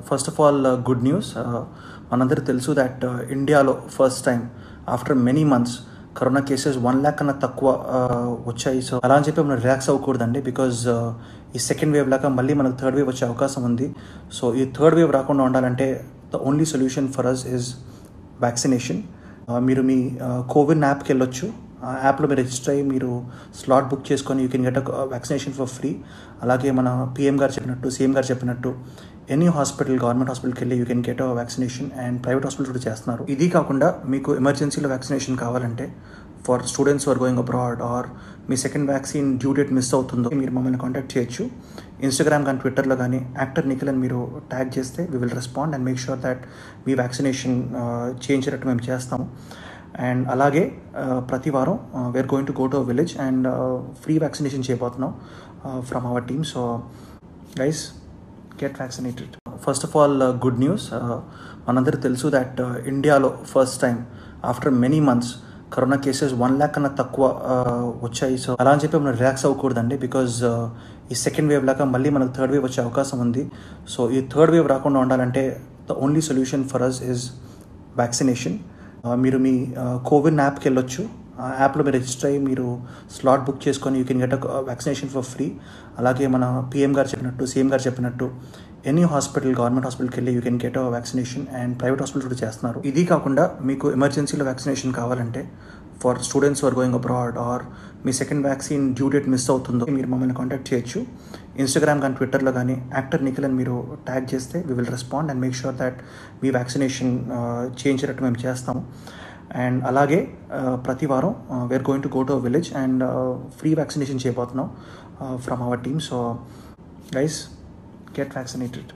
first of all good news మనందరికీ తెలుసు that ఇండియాలో first time after many months corona cases one lakh కన్నా తక్కువ uh, వచ్చాయి సో అలా అని చెప్పి మనం రిలాక్స్ అవ్వకూడదండి బికాజ్ ఈ సెకండ్ వేవ్ లాగా మళ్ళీ మనకు థర్డ్ వేవ్ వచ్చే అవకాశం ఉంది సో ఈ థర్డ్ వేవ్ రాకుండా ఉండాలంటే the only solution for us is vaccination మీరు మీ కోవిన్ యాప్కి వెళ్ళొచ్చు ఆ యాప్లో మీరు రిజిస్టర్ అయ్యి మీరు స్లాట్ బుక్ చేసుకొని you can get vaccination for free అలాగే మన పిఎం గారు చెప్పినట్టు సీఎం గారు చెప్పినట్టు ఎనీ హాస్పిటల్ గవర్నమెంట్ హాస్పిటల్కి వెళ్ళి you can get vaccination and private hospital కూడా చేస్తున్నారు ఇది కాకుండా మీకు ఎమర్జెన్సీలో వ్యాక్సినేషన్ కావాలంటే for students are going abroad or మీ second vaccine due date miss అవుతుందో మీరు మమ్మల్ని కాంటాక్ట్ చేయొచ్చు ఇన్స్టాగ్రామ్ కానీ ట్విట్టర్లో కానీ యాక్టర్ నిఖిల్ అని మీరు ట్యాగ్ చేస్తే we will respond and make sure that మీ వ్యాక్సినేషన్ చేయించేటట్టు మేము చేస్తాము అండ్ అలాగే uh, ప్రతి వారం we are going to go to village and free vaccination చేయబోతున్నాం from our team so guys get vaccinated first of all good news మనందరికీ తెలుసు దట్ ఇండియాలో first time after many months corona cases one lakh కన్నా తక్కువ uh, వచ్చాయి so అలా అని చెప్పి మనం రిలాక్స్ అవ్వకూడదండి బికాజ్ ఈ సెకండ్ వేవ్ లాగా మళ్ళీ మనకు థర్డ్ వేవ్ వచ్చే అవకాశం ఉంది సో ఈ థర్డ్ వేవ్ రాకుండా ఉండాలంటే the only solution for us is vaccination మీరు మీ కోవిన్ యాప్కి వెళ్ళొచ్చు ఆ యాప్లో మీరు రిజిస్టర్ అయ్యి మీరు స్లాట్ బుక్ చేసుకొని you can get vaccination for free అలాగే మన పిఎం గారు చెప్పినట్టు సీఎం గారు చెప్పినట్టు ఎనీ హాస్పిటల్ గవర్నమెంట్ హాస్పిటల్కి వెళ్ళి you can get vaccination and private hospital కూడా చేస్తున్నారు ఇది కాకుండా మీకు ఎమర్జెన్సీలో వ్యాక్సినేషన్ కావాలంటే for students are going abroad or మీ second vaccine due date miss అవుతుందో మీరు మమ్మల్ని కాంటాక్ట్ చేయొచ్చు ఇన్స్టాగ్రామ్ కానీ ట్విట్టర్లో కానీ యాక్టర్ నిఖిల్ అని మీరు ట్యాగ్ చేస్తే we will respond and make sure that మీ వ్యాక్సినేషన్ చేయించేటట్టు మేము చేస్తాము అండ్ అలాగే uh, ప్రతి వారం we are going to go to village and free vaccination చేయబోతున్నాం from our team so guys get vaccinated